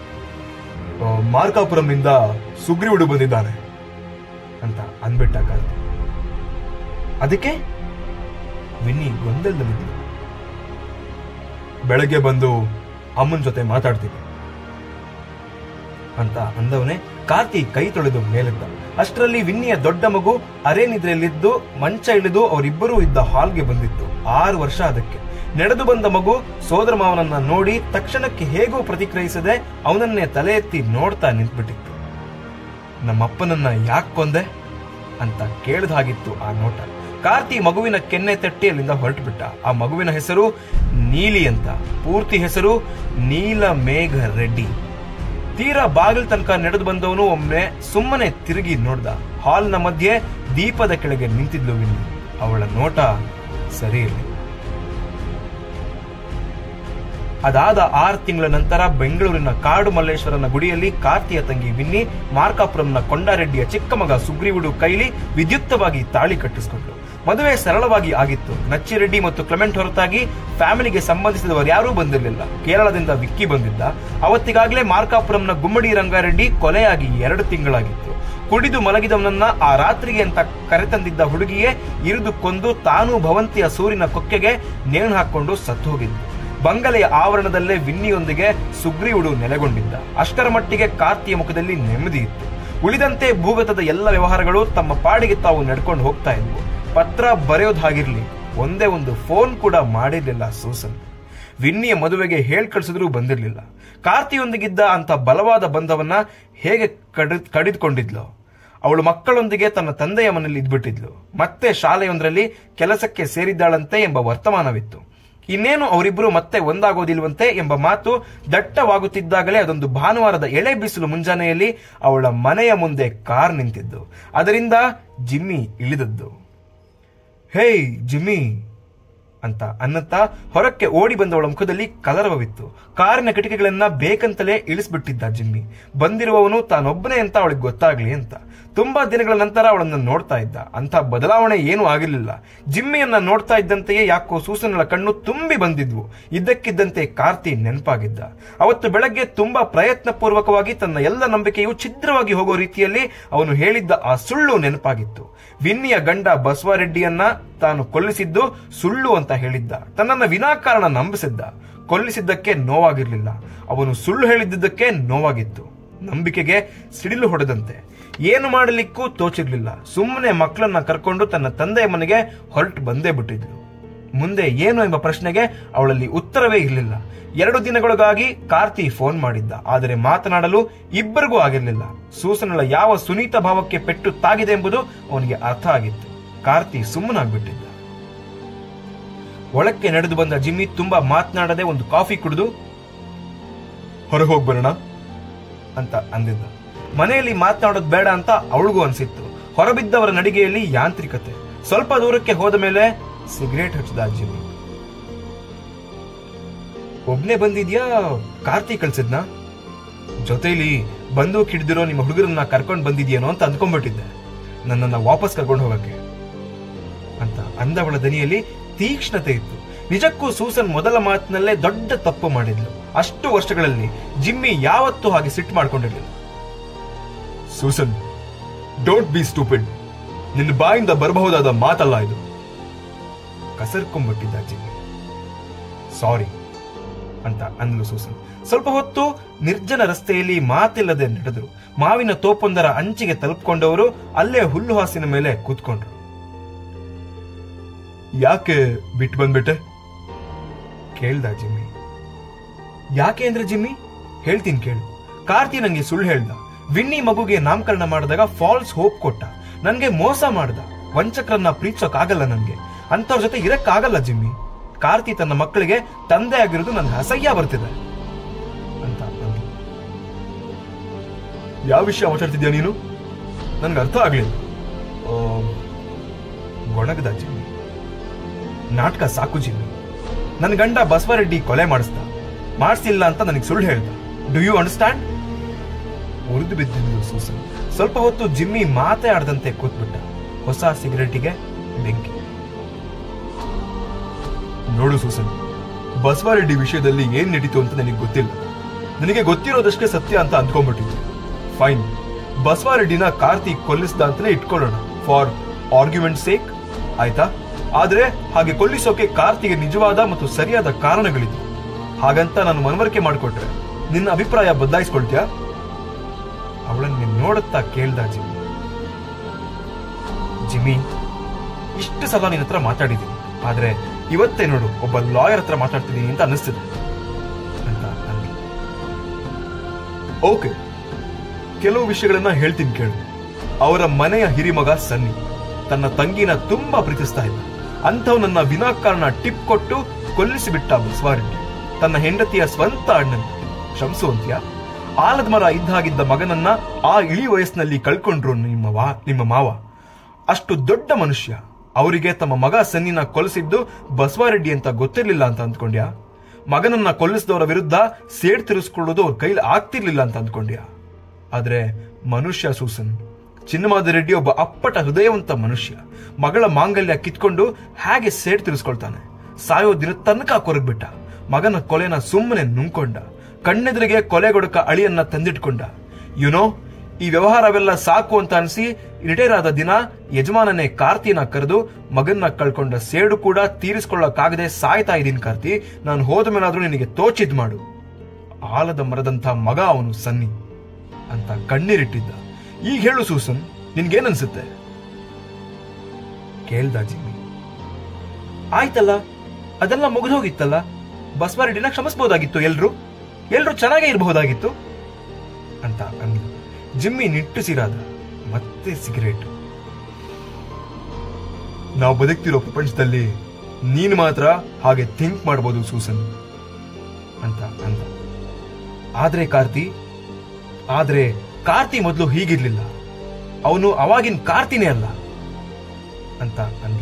"ಆ, ಮಾರ್ಕಾಪುರಂನಿಂದ ಸುಗ್ರೀವುಡು ಬಂದಿದ್ದಾನೆ ಅಂತ ಅಂದ್ಬಿಟ್ಟ ಕಾರ್ತಿ ಅದಕ್ಕೆ ವಿನ್ನಿ ಗೊಂದಲದಲ್ಲಿದ್ಲು ಬೆಳಗ್ಗೆ ಬಂದು ಅಮ್ಮನ ಜೊತೆ ಮಾತಾಡ್ತೀನಿ ಅಂತ ಅಂದವನೇ ಕಾರ್ತಿ ಕೈ ತೊಳೆದು ಮೇಲಿದ್ದ ಅಷ್ಟರಲ್ಲಿ ವಿನ್ನಿಯ ದೊಡ್ಡ ಮಗು ಅರೆನಿದ್ರೆಯಲ್ಲಿದ್ದು ಮಂಚ ಇಳಿದು ಅವರಿಬ್ಬರೂ ಇದ್ದ ಹಾಲ್ಗೆ ಬಂದಿತ್ತು ಆರು ವರ್ಷ ಅದಕ್ಕೆ ನಡೆದು ಬಂದ ಮಗು ಸೋದರ ಮಾವನನ್ನ ನೋಡಿ ತಕ್ಷಣಕ್ಕೆ ಹೇಗೂ ಪ್ರತಿಕ್ರಿಯಿಸದೆ ಅವನನ್ನೇ ತಲೆ ಎತ್ತಿ ನೋಡ್ತಾ ನಿಂತ್ಬಿಟ್ಟಿತ್ತು ನಮ್ಮಪ್ಪನನ್ನ ಯಾಕೆ ಕೊಂದೆ ಅಂತ ಕೇಳ್ದ ಹಾಗಿತ್ತು ಆ ನೋಟ ಕಾರ್ತಿ ಮಗುವಿನ ಕೆನ್ನೆ ತಟ್ಟಿ ಅಲ್ಲಿಂದ ಹೊರಟುಬಿಟ್ಟ ಆ ಮಗುವಿನ ಹೆಸರು ನೀಲಿ ಅಂತ ಪೂರ್ತಿ ಹೆಸರು ನೀಲ ಮೇಘ ರೆಡ್ಡಿ ತೀರಾ ಬಾಗಿಲ್ ತನಕ ನಡೆದು ಬಂದವನು ಒಮ್ಮೆ ಸುಮ್ಮನೆ ತಿರುಗಿ ನೋಡ್ದ ಹಾಲ್ನ ಮಧ್ಯೆ ದೀಪದ ಕೆಳಗೆ ನಿಂತಿದ್ಲು ವಿನ್ನಿ ಅವಳ ನೋಟ ಸರಿ ಇರಲಿಲ್ಲ ಅದಾದ ಆರು ತಿಂಗಳ ನಂತರ ಬೆಂಗಳೂರಿನ ಕಾಡು ಮಲ್ಲೇಶ್ವರನ ಗುಡಿಯಲ್ಲಿ ಕಾರ್ತಿಯ ತಂಗಿ ವಿನ್ನಿ ಮಾರ್ಕಾಪುರಂನ ಕೊಂಡಾರೆಡ್ಡಿಯ ಚಿಕ್ಕ ಮಗ ಸುಗ್ರೀವುಡು ಕೈಲಿ ವಿದ್ಯುಕ್ತವಾಗಿ ತಾಳಿ ಕಟ್ಟಿಸಿಕೊಂಡ್ರು ಮದುವೆ ಸರಳವಾಗಿ ಆಗಿತ್ತು ನಚ್ಚಿರೆಡ್ಡಿ ಮತ್ತು ಕ್ಲೆಮೆಂಟ್ ಹೊರತಾಗಿ ಫ್ಯಾಮಿಲಿಗೆ ಸಂಬಂಧಿಸಿದವರು ಯಾರೂ ಬಂದಿರಲಿಲ್ಲ ಕೇರಳದಿಂದ ವಿಕ್ಕಿ ಬಂದಿದ್ದ ಅವತ್ತಿಗಾಗಲೇ ಮಾರ್ಕಾಪುರಂನ ಗುಮ್ಮಡಿ ರಂಗಾರೆಡ್ಡಿ ಕೊಲೆಯಾಗಿ ಎರಡು ತಿಂಗಳಾಗಿತ್ತು ಕುಡಿದು ಮಲಗಿದವನನ್ನ ಆ ರಾತ್ರಿಗೆ ಅಂತ ಕರೆತಂದಿದ್ದ ಹುಡುಗಿಯೇ ಇರಿದು ಕೊಂದು ತಾನೂ ಭವಂತಿಯ ಸೂರಿನ ಕೊಕ್ಕೆಗೆ ನೇಣು ಹಾಕೊಂಡು ಸತ್ತು ಹೋಗಿದ್ದು ಬಂಗಲೆಯ ಆವರಣದಲ್ಲೇ ವಿನ್ನಿಯೊಂದಿಗೆ ಸುಗ್ರೀವುಡು ನೆಲೆಗೊಂಡಿದ್ದ ಅಷ್ಟರ ಮಟ್ಟಿಗೆ ಕಾರ್ತಿಯ ಮುಖದಲ್ಲಿ ನೆಮ್ಮದಿ ಇತ್ತು ಉಳಿದಂತೆ ಭೂಗತದ ಎಲ್ಲ ವ್ಯವಹಾರಗಳು ತಮ್ಮ ಪಾಡಿಗೆ ತಾವು ನಡ್ಕೊಂಡು ಹೋಗ್ತಾ ಇದ್ವು ಪತ್ರ ಬರೆಯೋದಾಗಿರ್ಲಿ ಒಂದೇ ಒಂದು ಫೋನ್ ಕೂಡ ಮಾಡಿರ್ಲಿಲ್ಲ ಸೂಸನ್ ವಿನ್ನಿಯ ಮದುವೆಗೆ ಹೇಳ್ ಕಳ್ಸಿದ್ರೂ ಬಂದಿರ್ಲಿಲ್ಲ ಕಾರ್ತಿಯೊಂದಿಗಿದ್ದ ಅಂತ ಬಲವಾದ ಬಂಧವನ್ನ ಹೇಗೆ ಕಡಿ ಕಡಿದುಕೊಂಡಿದ್ಲು ಅವಳು ಮಕ್ಕಳೊಂದಿಗೆ ತನ್ನ ತಂದೆಯ ಮನೆಯಲ್ಲಿ ಇದ್ಬಿಟ್ಟಿದ್ಲು ಮತ್ತೆ ಶಾಲೆಯೊಂದರಲ್ಲಿ ಕೆಲಸಕ್ಕೆ ಸೇರಿದ್ದಾಳಂತೆ ಎಂಬ ವರ್ತಮಾನವಿತ್ತು ಇನ್ನೇನು ಅವರಿಬ್ಬರು ಮತ್ತೆ ಒಂದಾಗೋದಿಲ್ವಂತೆ ಎಂಬ ಮಾತು ದಟ್ಟವಾಗುತ್ತಿದ್ದಾಗಲೇ ಅದೊಂದು ಭಾನುವಾರದ ಎಳೆ ಬಿಸಿಲು ಮುಂಜಾನೆಯಲ್ಲಿ ಅವಳ ಮನೆಯ ಮುಂದೆ ಕಾರ್ ನಿಂತಿದ್ದು ಅದರಿಂದ ಜಿಮ್ಮಿ ಇಳಿದದ್ದು ಹೇಯ್ ಜಿಮ್ಮಿ ಅಂತ ಅನ್ನತ್ತಾ ಹೊರಕ್ಕೆ ಓಡಿ ಬಂದವಳ ಮುಖದಲ್ಲಿ ಕಲರವವಿತ್ತು ಕಾರಿನ ಕಿಟಕಿಗಳನ್ನ ಬೇಕಂತಲೇ ಇಳಿಸ್ಬಿಟ್ಟಿದ್ದ ಜಿಮ್ಮಿ ಬಂದಿರುವವನು ತಾನೊಬ್ಬನೇ ಅಂತ ಅವಳಿಗೆ ಗೊತ್ತಾಗ್ಲಿ ಅಂತ ತುಂಬಾ ದಿನಗಳ ನಂತರ ಅವಳನ್ನು ನೋಡ್ತಾ ಇದ್ದ ಅಂತ ಬದಲಾವಣೆ ಏನೂ ಆಗಿರಲಿಲ್ಲ ಜಿಮ್ಮಿಯನ್ನ ನೋಡ್ತಾ ಇದ್ದಂತೆಯೇ ಯಾಕೋ ಸೂಸನಳ ಕಣ್ಣು ತುಂಬಿ ಬಂದಿದ್ವು ಇದ್ದಕ್ಕಿದ್ದಂತೆ ಕಾರ್ತಿ ನೆನಪಾಗಿದ್ದ ಅವತ್ತು ಬೆಳಗ್ಗೆ ತುಂಬಾ ಪ್ರಯತ್ನ ಪೂರ್ವಕವಾಗಿ ತನ್ನ ಎಲ್ಲ ನಂಬಿಕೆಯು ಛಿದ್ರವಾಗಿ ಹೋಗೋ ರೀತಿಯಲ್ಲಿ ಅವನು ಹೇಳಿದ್ದ ಆ ಸುಳ್ಳು ನೆನಪಾಗಿತ್ತು ವಿನ್ನಿಯ ಗಂಡ ಬಸವರೆಡ್ಡಿಯನ್ನ ತಾನು ಕೊಲ್ಲಿಸಿದ್ದು ಸುಳ್ಳು ಅಂತ ಹೇಳಿದ್ದ ತನ್ನನ್ನ ವಿನಾಕಾರಣ ನಂಬಿಸಿದ್ದ ಕೊಲ್ಲಿಸಿದ್ದಕ್ಕೆ ನೋವಾಗಿರ್ಲಿಲ್ಲ ಅವನು ಸುಳ್ಳು ಹೇಳಿದ್ದಕ್ಕೆ ನೋವಾಗಿತ್ತು ನಂಬಿಕೆಗೆ ಸಿಡಿಲು ಹೊಡೆದಂತೆ ಏನು ಮಾಡಲಿಕ್ಕೂ ತೋಚಿರ್ಲಿಲ್ಲ ಸುಮ್ಮನೆ ಮಕ್ಕಳನ್ನ ಕರ್ಕೊಂಡು ತನ್ನ ತಂದೆಯ ಮನೆಗೆ ಹೊರಟು ಬಂದೇ ಬಿಟ್ಟಿದ್ಲು ಮುಂದೆ ಏನು ಎಂಬ ಪ್ರಶ್ನೆಗೆ ಅವಳಲ್ಲಿ ಉತ್ತರವೇ ಇರಲಿಲ್ಲ ಎರಡು ದಿನಗಳಿಗಾಗಿ ಕಾರ್ತಿ ಫೋನ್ ಮಾಡಿದ್ದ ಆದರೆ ಮಾತನಾಡಲು ಇಬ್ಬರಿಗೂ ಆಗಿರಲಿಲ್ಲ ಸೂಸನಳ ಯಾವ ಸುನೀತ ಭಾವಕ್ಕೆ ಪೆಟ್ಟು ತಾಗಿದೆ ಎಂಬುದು ಅವನಿಗೆ ಅರ್ಥ ಆಗಿತ್ತು ಕಾರ್ತಿ ಸುಮ್ಮನಾಗ್ಬಿಟ್ಟಿದ್ದ ಒಳಕ್ಕೆ ನಡೆದು ಬಂದ ಜಿಮ್ಮಿ ತುಂಬಾ ಮಾತನಾಡದೆ ಒಂದು ಕಾಫಿ ಕುಡಿದು ಹೊರಗೆ ಹೋಗಿ ಬರೋಣ ಅಂತ ಅಂದಿದ್ದ ಮನೆಯಲ್ಲಿ ಮಾತನಾಡೋದು ಬೇಡ ಅಂತ ಅವಳಿಗೂ ಅನ್ಸಿತ್ತು ಹೊರಬಿದ್ದವರ ನಡಿಗೆಯಲ್ಲಿ ಯಾಂತ್ರಿಕತೆ ಸ್ವಲ್ಪ ದೂರಕ್ಕೆ ಹೋದ ಮೇಲೆ ಸಿಗರೇಟ್ ಹಚ್ಚಿದ ಜಿಮ್ಮಿ ಒಬ್ನೇ ಬಂದಿದ್ಯಾ ಕಾರ್ತಿ ಕಳ್ಸಿದ್ನಾ ಜೊತೆಲಿ ಬಂದೂಕ್ ಹಿಡಿದಿರೋ ನಿಮ್ಮ ಹುಡುಗರನ್ನ ಕರ್ಕೊಂಡು ಬಂದಿದ್ಯೇನೋ ಅಂತ ಅಂದ್ಕೊಂಡ್ಬಿಟ್ಟಿದ್ದೆ ನನ್ನನ್ನ ವಾಪಸ್ ಕರ್ಕೊಂಡು ಹೋಗಕ್ಕೆ ಅಂತ ಅಂದವಳ ದನಿಯಲ್ಲಿ ತೀಕ್ಷ್ಣತೆ ಇತ್ತು ನಿಜಕ್ಕೂ ಸೂಸನ್ ಮೊದಲ ಮಾತಿನಲ್ಲೇ ದೊಡ್ಡ ತಪ್ಪು ಮಾಡಿದ್ಲು ಅಷ್ಟು ವರ್ಷಗಳಲ್ಲಿ ಜಿಮ್ಮಿ ಯಾವತ್ತೂ ಹಾಗೆ ಸಿಟ್ಟು ಮಾಡ್ಕೊಂಡಿರ್ಲಿಲ್ಲ ಸೂಸನ್ ಡೋಂಟ್ ಬಿ ಸ್ಟೂಪಿಡ್ ನಿನ್ನ ಬಾಯಿಂದ ಬರಬಹುದಾದ ಮಾತಲ್ಲ ಇದು ಕಸರ್ಕೊಂಡ್ಬಿಟ್ಟಿದ್ದ ಜಿಮ್ಮಿ ಸಾರಿ ಅಂತ ಅಂದ್ಲು ಸೂಸನ್ ಸ್ವಲ್ಪ ಹೊತ್ತು ನಿರ್ಜನ ರಸ್ತೆಯಲ್ಲಿ ಮಾತಿಲ್ಲದೆ ನಡೆದರು ಮಾವಿನ ತೋಪೊಂದರ ಅಂಚಿಗೆ ತಲುಪ್ಕೊಂಡವರು ಅಲ್ಲೇ ಹುಲ್ಲು ಹಾಸಿನ ಮೇಲೆ ಕೂತ್ಕೊಂಡ್ರು ಯಾಕೆ ಬಿಟ್ಟು ಬಂದ್ಬಿಟ್ಟೆ ಕೇಳ್ದ ಜಿಮ್ಮಿ ಯಾಕೆ ಅಂದ್ರೆ ಜಿಮ್ಮಿ ಹೇಳ್ತೀನಿ ಕೇಳು ಕಾರ್ತಿ ನಂಗೆ ಸುಳ್ಳು ಹೇಳ್ದ ವಿನ್ನಿ ಮಗುಗೆ ನಾಮಕರಣ ಮಾಡಿದಾಗ ಫಾಲ್ಸ್ ಹೋಪ್ ಕೊಟ್ಟ ನನ್ಗೆ ಮೋಸ ಮಾಡ್ದ ವಂಚಕರನ್ನ ಪ್ರೀತಿಸೋಕ್ ಆಗಲ್ಲ ನನ್ಗೆ ಅಂತವ್ರ ಜೊತೆ ಇರಕ್ಕಾಗಲ್ಲ ಜಿಮ್ಮಿ ಕಾರ್ತಿ ತನ್ನ ಮಕ್ಕಳಿಗೆ ತಂದೆ ಆಗಿರೋದು ನನ್ಗೆ ಅಸಹ್ಯ ಬರ್ತಿದೆ ಅಂತ ಅಂದ್ಲು. ಯಾವ ವಿಷಯ ಮಾತಾಡ್ತಿದ್ಯಾ ನೀನು ನನ್ಗೆ ಅರ್ಥ ಆಗ್ಲಿಲ್ಲ ಆ, ಗೊಣಗದ ಜಿಮ್ಮಿ ನಾಟಕ ಸಾಕು ಜಿಮ್ಮಿ ನನ್ನ ಗಂಡ ಬಸವರೆಡ್ಡಿ ಕೊಲೆ ಮಾಡಿಸ್ದ ಮಾಡಿಸಿಲ್ಲ ಅಂತ ನನಗೆ ಸುಳ್ಳು ಹೇಳ್ದ ಡು ಯು ಅಂಡರ್ಸ್ಟ್ಯಾಂಡ್ ಉರಿದು ಬಿದ್ದಿದ್ದು ಸೂಸನ್ ಸ್ವಲ್ಪ ಹೊತ್ತು ಜಿಮ್ಮಿ ಮಾತೇ ಆಡದಂತೆ ಕೂತ್ಬಿಟ್ಟ ಹೊಸ ಸಿಗರೆಟಿಗೆ ಬೆಂಕಿ ನೋಡು ಸೂಸನ್ ಬಸವರೆಡ್ಡಿ ವಿಷಯದಲ್ಲಿ ಏನ್ ನಡೀತು ಅಂತ ನನಗೆ ಗೊತ್ತಿಲ್ಲ ನನಗೆ ಗೊತ್ತಿರೋದಷ್ಟೇ ಸತ್ಯ ಅಂತ ಅಂದ್ಕೊಂಡ್ಬಿಟ್ಟಿದ್ದೆ ಫೈನ್ ಬಸವರೆಡ್ಡಿನ ಕಾರ್ತಿಕ್ ಕೊಲ್ಲಿಸ್ದ ಅಂತಾನೆ ಇಟ್ಕೊಳ್ಳೋಣ ಫಾರ್ ಆರ್ಗ್ಯುಮೆಂಟ್ ಸೇಕ್ ಆಯ್ತಾ ಆದ್ರೆ ಹಾಗೆ ಕೊಲ್ಲಿಸೋಕೆ ಕಾರ್ತಿಗೆ ನಿಜವಾದ ಮತ್ತು ಸರಿಯಾದ ಕಾರಣಗಳಿದ್ವು ಹಾಗಂತ ನಾನು ಮನವರಿಕೆ ಮಾಡಿಕೊಟ್ರೆ ನಿನ್ನ ಅಭಿಪ್ರಾಯ ಬದಲಾಯಿಸ್ಕೊಳ್ತೀಯಾ ಅವಳನ್ನ ನೋಡುತ್ತಾ ಕೇಳ್ದ ಜಿಮ್ಮಿ ಜಿಮ್ಮಿ ಇಷ್ಟು ಸಲ ನಿನ್ನ ಹತ್ರ ಮಾತಾಡಿದ್ದೀನಿ ಆದ್ರೆ ಇವತ್ತೇ ನೋಡು ಒಬ್ಬ ಲಾಯರ್ ಹತ್ರ ಮಾತಾಡ್ತಿದ್ದೀನಿ ಅಂತ ಅನ್ನಿಸ್ತಿದೆ ಅಂತ ಅಂದ್ಲು. ಓಕೆ ಕೆಲವು ವಿಷಯಗಳನ್ನ ಹೇಳ್ತೀನಿ ಕೇಳು ಅವರ ಮನೆಯ ಹಿರಿಮಗ ಸನ್ನಿ ತನ್ನ ತಂಗಿನ ತುಂಬಾ ಪ್ರೀತಿಸ್ತಾ ಇದ್ದ ಅಂಥವನನ್ನ ವಿನಾಕಾರಣ ಟಿಪ್ ಕೊಟ್ಟು ಕೊಲ್ಲಿಸಿಬಿಟ್ಟ ಬಸವಾರೆಡ್ಡಿ ತನ್ನ ಹೆಂಡತಿಯ ಸ್ವಂತ ಅಣ್ಣನ ಶಂಸು ಅಂತ್ಯ ಆಲದ ಮರ ಇದ್ದಾಗಿದ್ದ ಮಗನನ್ನ ಆ ಇಳಿ ವಯಸ್ಸಿನಲ್ಲಿ ಕಳ್ಕೊಂಡ್ರು ನಿಮ್ಮ ವಾ ನಿಮ್ಮ ಮಾವ ಅಷ್ಟು ದೊಡ್ಡ ಮನುಷ್ಯ ಅವರಿಗೆ ತಮ್ಮ ಮಗ ಸನ್ನಿನ ಕೊಲಿಸಿದ್ದು ಬಸವಾರೆಡ್ಡಿ ಅಂತ ಗೊತ್ತಿರ್ಲಿಲ್ಲ ಅಂತ ಅಂದ್ಕೊಂಡ್ಯಾ ಮಗನನ್ನ ಕೊಲ್ಲಿಸಿದವರ ವಿರುದ್ಧ ಸೇಡ್ ತಿರ್ಸ್ಕೊಳ್ಳೋದು ಅವ್ರ ಕೈಲಿ ಆಗ್ತಿರ್ಲಿಲ್ಲ ಅಂತ ಅಂದ್ಕೊಂಡ್ಯಾ ಆದ್ರೆ ಮನುಷ್ಯ ಸೂಸನ್ ಚಿನ್ನಮಾದ ರೆಡ್ಡಿ ಒಬ್ಬ ಅಪ್ಪಟ ಹೃದಯವಂತ ಮನುಷ್ಯ ಮಗಳ ಮಾಂಗಲ್ಯ ಕಿತ್ಕೊಂಡು ಹೇಗೆ ಸೇಡ್ ತಿರ್ಸ್ಕೊಳ್ತಾನೆ ಸಾಯೋ ದಿನ ತನಕ ಕೊರಗ್ಬಿಟ್ಟ ಮಗನ ಕೊಲೆನ ಸುಮ್ಮನೆ ನುಂಗ್ಕೊಂಡ ಕಣ್ಣೆದುರಿಗೆ ಕೊಲೆಗೊಡಕ ಅಳಿಯನ್ನ ತಂದಿಟ್ಕೊಂಡ ಯುನೋ ಈ ವ್ಯವಹಾರವೆಲ್ಲ ಸಾಕು ಅಂತ ಅನ್ಸಿ ರಿಟೈರ್ ಆದ ದಿನ ಯಜಮಾನನೇ ಕಾರ್ತಿನ ಕರೆದು ಮಗನ್ನ ಕಳ್ಕೊಂಡ ಸೇಡು ಕೂಡ ತೀರಿಸ್ಕೊಳ್ಳಕ್ಕಾಗದೆ ಸಾಯ್ತಾ ಇದೀನಿ ಕಾರ್ತಿ ನಾನು ಹೋದ ಮೇಲಾದ್ರೂ ನಿನಗೆ ತೋಚಿದ್ ಮಾಡು ಆಲದ ಮರದಂಥ ಮಗ ಅವನು ಸನ್ನಿ ಅಂತ ಕಣ್ಣೀರಿಟ್ಟಿದ್ದ ಈಗ ಹೇಳು ಸೂಸನ್ ನಿನ್ಗೇನನ್ಸುತ್ತೆ ಕೇಳ್ದ ಜಿಮ್ಮಿ ಆಯ್ತಲ್ಲ ಅದೆಲ್ಲ ಮುಗಿದೋಗಿತ್ತಲ್ಲ ಬಸವರೆಡ್ಡಿನ ಕ್ಷಮಿಸಬಹುದಾಗಿತ್ತು ಎಲ್ರು ಎಲ್ರು ಚೆನ್ನಾಗೇ ಇರಬಹುದಾಗಿತ್ತು ಅಂತ ಅಂದ್ಲು ಜಿಮ್ಮಿ ನಿಟ್ಟುಸಿರಾದ ಮತ್ತೆ ಸಿಗರೇಟ್ ನಾವು ಬದುಕ್ತಿರೋ ಪ್ರಪಂಚದಲ್ಲಿ ನೀನು ಮಾತ್ರ ಹಾಗೆ ಥಿಂಕ್ ಮಾಡ್ಬೋದು ಸೂಸನ್ ಅಂತ ಅಂದ ಆದ್ರೆ ಕಾರ್ತಿ ಆದ್ರೆ ಕಾರ್ತಿ ಮೊದಲು ಹೀಗಿರ್ಲಿಲ್ಲ ಅವನು ಅವಾಗಿನ ಕಾರ್ತಿನೇ ಅಲ್ಲ ಅಂತ ಅಂದ್ಲು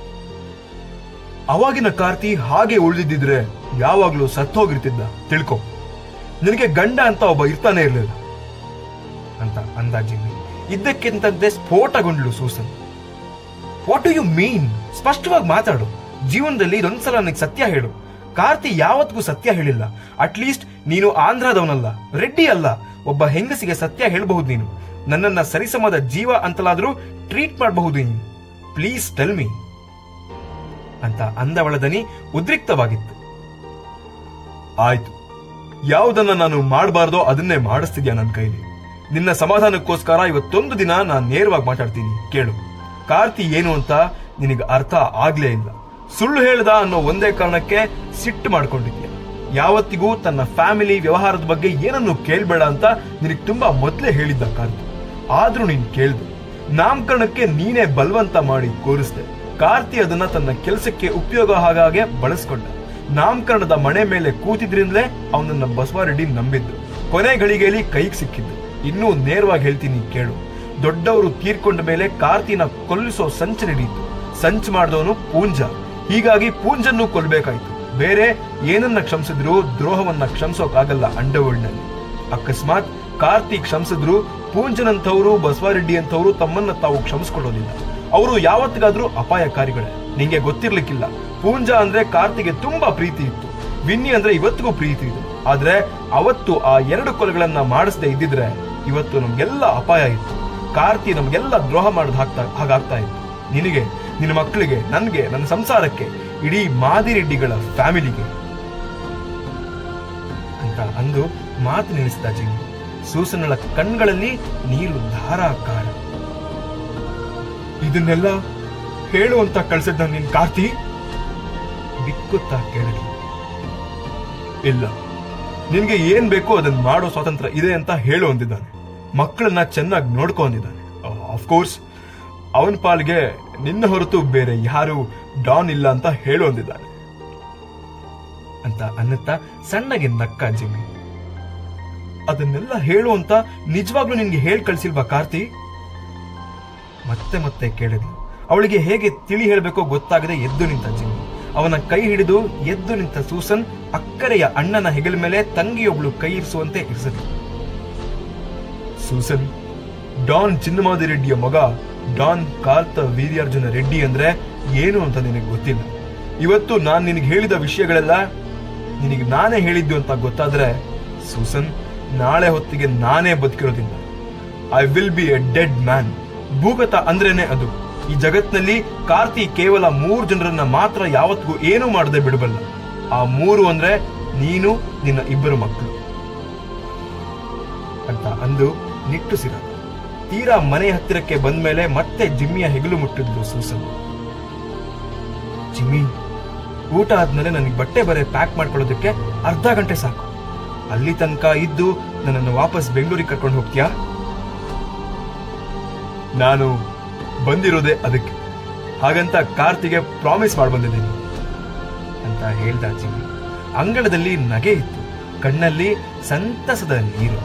ಅವಾಗಿನ ಕಾರ್ತಿ ಹಾಗೆ ಉಳಿದಿದ್ದಿದ್ರೆ ಯಾವಾಗ್ಲೂ ಸತ್ತೋಗಿರ್ತಿದ್ದ ತಿಳ್ಕೊ ನಿನಗೆ ಗಂಡ ಅಂತ ಒಬ್ಬ ಇರ್ತಾನೆ ಇರ್ಲಿಲ್ಲ ಅಂತ ಅಂದ ಜಿಮ್ಮಿ ಇದ್ದಕ್ಕಿಂತಂತೆ ಸ್ಫೋಟಗೊಂಡ್ಲು Susan what do you mean ಸ್ಪಷ್ಟವಾಗಿ ಮಾತಾಡು ಜೀವನದಲ್ಲಿ ಇದೊಂದ್ಸಲ ನನಗೆ ಸತ್ಯ ಹೇಳು ಕಾರ್ತಿ ಯಾವತ್ತಿಗೂ ಸತ್ಯ ಹೇಳಿಲ್ಲ ಅಟ್ಲೀಸ್ಟ್ ನೀನು ಆಂಧ್ರದವನಲ್ಲ ರೆಡ್ಡಿ ಅಲ್ಲ ಒಬ್ಬ ಹೆಂಗಸಿಗೆ ಸತ್ಯ ಹೇಳಬಹುದು ನೀನು ನನ್ನನ್ನ ಸರಿಸಮದ ಜೀವ ಅಂತಲಾದ್ರೂ ಟ್ರೀಟ್ ಮಾಡಬಹುದು ನೀನು ಪ್ಲೀಸ್ ಟೆಲ್ ಮೀ ಅಂತ ಅಂದವಳ ದನಿ ಉದ್ರಿಕ್ತವಾಗಿತ್ತು ಆಯ್ತು ಯಾವುದನ್ನ ನಾನು ಮಾಡಬಾರ್ದೋ ಅದನ್ನೇ ಮಾಡಿಸ್ತಿದ್ಯಾ ನನ್ನ ಕೈಲಿ ನಿನ್ನ ಸಮಾಧಾನಕ್ಕೋಸ್ಕರ ಇವತ್ತೊಂದು ದಿನ ನಾನು ನೇರವಾಗಿ ಮಾತಾಡ್ತೀನಿ ಕೇಳು ಕಾರ್ತಿ ಏನು ಅಂತ ನಿನಗೆ ಅರ್ಥ ಆಗ್ಲೇ ಇಲ್ಲ ಸುಳ್ಳು ಹೇಳ್ದ ಅನ್ನೋ ಒಂದೇ ಕಾರಣಕ್ಕೆ ಸಿಟ್ಟು ಮಾಡ್ಕೊಂಡಿದ್ಯ ಯಾವತ್ತಿಗೂ ತನ್ನ ಫ್ಯಾಮಿಲಿ ವ್ಯವಹಾರದ ಬಗ್ಗೆ ಏನನ್ನು ಕೇಳ್ಬೇಡ ಅಂತ ನಿನಗೆ ತುಂಬಾ ಮೊದಲೇ ಹೇಳಿದ್ದ ಕಾರ್ತಿ ಆದ್ರೂ ನೀನ್ ಕೇಳ್ದೆ ನಾಮಕರಣಕ್ಕೆ ನೀನೇ ಬಲವಂತ ಮಾಡಿ ಕೋರಿಸ್ದೆ ಕಾರ್ತಿ ಅದನ್ನ ತನ್ನ ಕೆಲಸಕ್ಕೆ ಉಪಯೋಗ ಹಾಗಾಗೆ ಬಳಸ್ಕೊಂಡ ನಾಮಕರಣದ ಮನೆ ಮೇಲೆ ಕೂತಿದ್ರಿಂದಲೇ ಅವನನ್ನ ಬಸವರೆಡ್ಡಿ ನಂಬಿದ್ದು ಕೊನೆ ಗಳಿಗೆಯಲ್ಲಿ ಕೈಗೆ ಸಿಕ್ಕಿದ್ದು ಇನ್ನೂ ನೇರವಾಗಿ ಹೇಳ್ತೀನಿ ಕೇಳು ದೊಡ್ಡವರು ತೀರ್ಕೊಂಡ ಮೇಲೆ ಕಾರ್ತಿನ ಕೊಲ್ಲಿಸೋ ಸಂಚು ನಡೆಯಿತು ಸಂಚು ಮಾಡಿದವನು ಪೂಂಜ ಹೀಗಾಗಿ ಪೂಂಜನ್ನು ಕೊಲ್ಬೇಕಾಯ್ತು ಬೇರೆ ಏನನ್ನ ಕ್ಷಮಿಸಿದ್ರು ದ್ರೋಹವನ್ನ ಕ್ಷಮಿಸೋಕಾಗಲ್ಲ ಅಂಡರ್ವರ್ಲ್ಡ್ನಲ್ಲಿ ಅಕಸ್ಮಾತ್ ಕಾರ್ತಿ ಕ್ಷಮಿಸಿದ್ರು ಪೂಂಜನಂತವರು ಬಸವರೆಡ್ಡಿ ಅಂತವರು ತಮ್ಮನ್ನ ತಾವು ಕ್ಷಮಿಸ್ಕೊಳ್ಳೋದಿಲ್ಲ ಅವರು ಯಾವತ್ತಿಗಾದ್ರೂ ಅಪಾಯಕಾರಿಗಳೇ ನಿಂಗೆ ಗೊತ್ತಿರ್ಲಿಕ್ಕಿಲ್ಲ ಪೂಂಜ ಅಂದ್ರೆ ಕಾರ್ತಿಗೆ ತುಂಬಾ ಪ್ರೀತಿ ಇತ್ತು ವಿನ್ನಿ ಅಂದ್ರೆ ಇವತ್ತಿಗೂ ಪ್ರೀತಿ ಇದೆ ಆದ್ರೆ ಅವತ್ತು ಆ ಎರಡು ಕೊಲೆಗಳನ್ನ ಮಾಡಿಸದೆ ಇದ್ದಿದ್ರೆ ಇವತ್ತು ನಮ್ಗೆಲ್ಲ ಅಪಾಯ ಇತ್ತು ಕಾರ್ತಿ ನಮ್ಗೆಲ್ಲ ದ್ರೋಹ ಮಾಡೋದು ಹಾಕ್ತಾ ಹಾಗಾಗ್ತಾ ಇತ್ತು ನಿನಗೆ ನಿನ್ನ ಮಕ್ಕಳಿಗೆ ನನ್ಗೆ ನನ್ನ ಸಂಸಾರಕ್ಕೆ ಇಡೀ ಮಾದಿರೆಡ್ಡಿಗಳ ಫ್ಯಾಮಿಲಿಗೆ ಅಂತ ಅಂದು ಮಾತು ನಿಲ್ಲಿಸಿದ ಜಿಂಗು ಸೂಸನಳ ಕಣ್ಗಳಲ್ಲಿ ನೀರು ಧಾರಾಕಾರ ಇದನ್ನೆಲ್ಲ ಹೇಳು ಅಂತ ಕಳ್ಸಿದ್ದ ನಿನ್ ಕಾರ್ತಿ ಬಿಕ್ಕುತ್ತಾ ಕೇಳಿದ್ಲು ಇಲ್ಲ ನಿನ್ಗೆ ಏನ್ ಬೇಕೋ ಅದನ್ನ ಮಾಡೋ ಸ್ವಾತಂತ್ರ್ಯ ಇದೆ ಅಂತ ಹೇಳು ಅಂದಿದ್ದಾನೆ ಮಕ್ಕಳನ್ನ ಚೆನ್ನಾಗಿ ನೋಡ್ಕೊ ಅಂದಿದ್ದಾನೆ ಕೋರ್ಸ್ ಅವನ ಪಾಲ್ಗೆ ನಿನ್ನ ಹೊರತು ಬೇರೆ ಯಾರು ಡಾನ್ ಇಲ್ಲ ಅಂತ ಹೇಳು ಅಂದಿದ್ದಾನೆ ಅಂತ ಅನ್ನುತ್ತಾ ಸಣ್ಣಗೆ ನಕ್ಕ ಜಿಮ್ಮಿ ಅದನ್ನೆಲ್ಲ ಹೇಳು ಅಂತ ನಿಜವಾಗ್ಲೂ ನಿನ್ಗೆ ಹೇಳ್ ಕಳ್ಸಿಲ್ವಾ ಕಾರ್ತಿ ಮತ್ತೆ ಮತ್ತೆ ಕೇಳಿದ್ಲು ಅವಳಿಗೆ ಹೇಗೆ ತಿಳಿ ಹೇಳಬೇಕೋ ಗೊತ್ತಾಗದೆ ಎದ್ದು ನಿಂತ ಜಿಮ್ಮಿ ಅವನ ಕೈ ಹಿಡಿದು ಎದ್ದು ನಿಂತ ಸೂಸನ್ ಅಕ್ಕರೆಯ ಅಣ್ಣನ ಹೆಗಲ ಮೇಲೆ ತಂಗಿಯೊಬ್ಳು ಕೈ ಇರಿಸುವಂತೆ ಇರಿಸಿದ್ಲು ಸೂಸನ್ ಡಾನ್ ಚಿನ್ನಮಾದಿ ರೆಡ್ಡಿಯ ಮಗ ಡಾನ್ ಕಾರ್ತ ವೀರ್ಯಾರ್ಜುನ ರೆಡ್ಡಿ ಅಂದ್ರೆ ಏನು ಅಂತ ನಿನಗೆ ಗೊತ್ತಿಲ್ಲ ಇವತ್ತು ನಾನು ನಿನಗೆ ಹೇಳಿದ ವಿಷಯಗಳೆಲ್ಲ ನಿನಗೆ ನಾನೇ ಹೇಳಿದ್ದು ಅಂತ ಗೊತ್ತಾದ್ರೆ ಸೂಸನ್ ನಾಳೆ ಹೊತ್ತಿಗೆ ನಾನೇ ಬದುಕಿರೋದಿಲ್ಲ I will be a dead man ಭೂಗತ ಅಂದ್ರೇನೆ ಅದು ಈ ಜಗತ್ನಲ್ಲಿ ಕಾರ್ತಿ ಕೇವಲ ಮೂರು ಜನರನ್ನ ಮಾತ್ರ ಯಾವತ್ತಿಗೂ ಏನೂ ಮಾಡದೆ ಬಿಡಬಲ್ಲ ಆ ಮೂರು ಅಂದ್ರೆ ನೀನು ನಿನ್ನ ಇಬ್ಬರು ಮಕ್ಕಳು ಅಂತ ಅಂದು ನಿಟ್ಟುಸಿರ ತೀರಾ ಮನೆ ಹತ್ತಿರಕ್ಕೆ ಬಂದ ಮೇಲೆ ಮತ್ತೆ ಜಿಮ್ಮಿಯ ಹೆಗಲು ಮುಟ್ಟಿದ್ಲು ಸೂಸನ್ ಜಿಮ್ಮಿ ಊಟ ಆದ್ಮೇಲೆ ನನಗೆ ಬಟ್ಟೆ ಬರೆ ಪ್ಯಾಕ್ ಮಾಡ್ಕೊಳ್ಳೋದಕ್ಕೆ ಅರ್ಧ ಗಂಟೆ ಸಾಕು ಅಲ್ಲಿ ತನಕ ಇದ್ದು ನನ್ನನ್ನು ವಾಪಸ್ ಬೆಂಗಳೂರಿಗೆ ಕರ್ಕೊಂಡು ಹೋಗ್ತೀಯಾ ನಾನು ಬಂದಿರೋದೇ ಅದಕ್ಕೆ ಹಾಗಂತ ಕಾರ್ತಿಗೆ ಪ್ರಾಮಿಸ್ ಮಾಡಿ ಬಂದಿದ್ದೀನಿ ಅಂತ ಹೇಳ್ದ ಜಿಮ್ಮಿ ಅಂಗಳದಲ್ಲಿ ನಗೆ ಇತ್ತು ಕಣ್ಣಲ್ಲಿ ಸಂತಸದ ನೀರು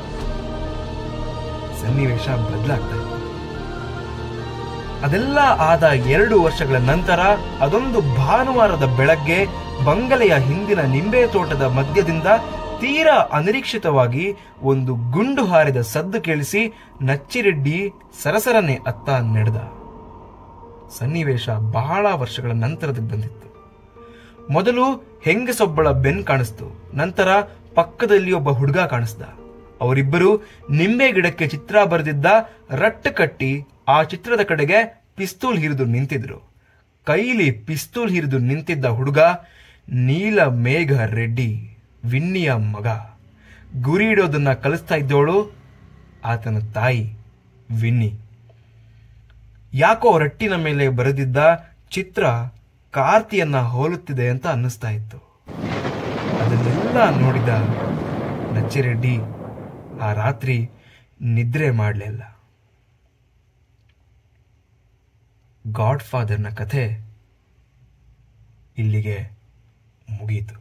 ಸನ್ನಿವೇಶ ಬದಲಾಗ್ತಾ ಇತ್ತು ಅದೆಲ್ಲ ಆದ ಎರಡು ವರ್ಷಗಳ ನಂತರ ಅದೊಂದು ಭಾನುವಾರದ ಬೆಳಗ್ಗೆ ಬಂಗಲೆಯ ಹಿಂದಿನ ನಿಂಬೆ ತೋಟದ ಮಧ್ಯದಿಂದ ತೀರಾ ಅನಿರೀಕ್ಷಿತವಾಗಿ ಒಂದು ಗುಂಡು ಹಾರಿದ ಸದ್ದು ಕೇಳಿಸಿ ನಚ್ಚಿರೆಡ್ಡಿ ಸರಸರನೆ ಅತ್ತ ನಡೆದ ಸನ್ನಿವೇಶ ಬಹಳ ವರ್ಷಗಳ ನಂತರದಲ್ಲಿ ಬಂದಿತ್ತು ಮೊದಲು ಹೆಂಗಸೊಬ್ಬಳ ಬೆನ್ ಕಾಣಿಸ್ತು ನಂತರ ಪಕ್ಕದಲ್ಲಿ ಒಬ್ಬ ಹುಡುಗ ಕಾಣಿಸ್ದ ಅವರಿಬ್ಬರು ನಿಂಬೆ ಗಿಡಕ್ಕೆ ಚಿತ್ರ ಬರೆದಿದ್ದ ರಟ್ಟು ಕಟ್ಟಿ ಆ ಚಿತ್ರದ ಕಡೆಗೆ ಪಿಸ್ತೂಲ್ ಹಿರಿದು ನಿಂತಿದ್ರು ಕೈಲಿ ಪಿಸ್ತೂಲ್ ಹಿರಿದು ನಿಂತಿದ್ದ ಹುಡುಗ ನೀಲ ಮೇಘ ರೆಡ್ಡಿ ವಿನ್ನಿಯ ಮಗ ಗುರಿ ಇಡೋದನ್ನ ಕಲಿಸ್ತಾ ಇದ್ದವಳು ಆತನ ತಾಯಿ ವಿನ್ನಿ ಯಾಕೋ ರಟ್ಟಿನ ಮೇಲೆ ಬರೆದಿದ್ದ ಚಿತ್ರ ಕಾರ್ತಿಯನ್ನ ಹೋಲುತ್ತಿದೆ ಅಂತ ಅನ್ನಿಸ್ತಾ ಇತ್ತು ಅದನ್ನೆಲ್ಲ ನೋಡಿದ ನಚ್ಚಿರೆಡ್ಡಿ ಆ ರಾತ್ರಿ ನಿದ್ರೆ ಮಾಡಲಿಲ್ಲ ಗಾಡ್ ಫಾದರ್ನ ಕಥೆ ಇಲ್ಲಿಗೆ ಮುಗೀತು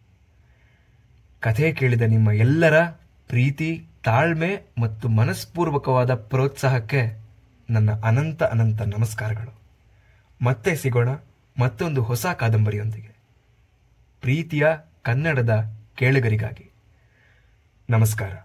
ಕಥೆ ಕೇಳಿದ ನಿಮ್ಮ ಎಲ್ಲರ ಪ್ರೀತಿ ತಾಳ್ಮೆ ಮತ್ತು ಮನಸ್ಪೂರ್ವಕವಾದ ಪ್ರೋತ್ಸಾಹಕ್ಕೆ ನನ್ನ ಅನಂತ ಅನಂತ ನಮಸ್ಕಾರಗಳು ಮತ್ತೆ ಸಿಗೋಣ ಮತ್ತೊಂದು ಹೊಸ ಕಾದಂಬರಿಯೊಂದಿಗೆ ಪ್ರೀತಿಯ ಕನ್ನಡದ ಕೇಳುಗರಿಗಾಗಿ ನಮಸ್ಕಾರ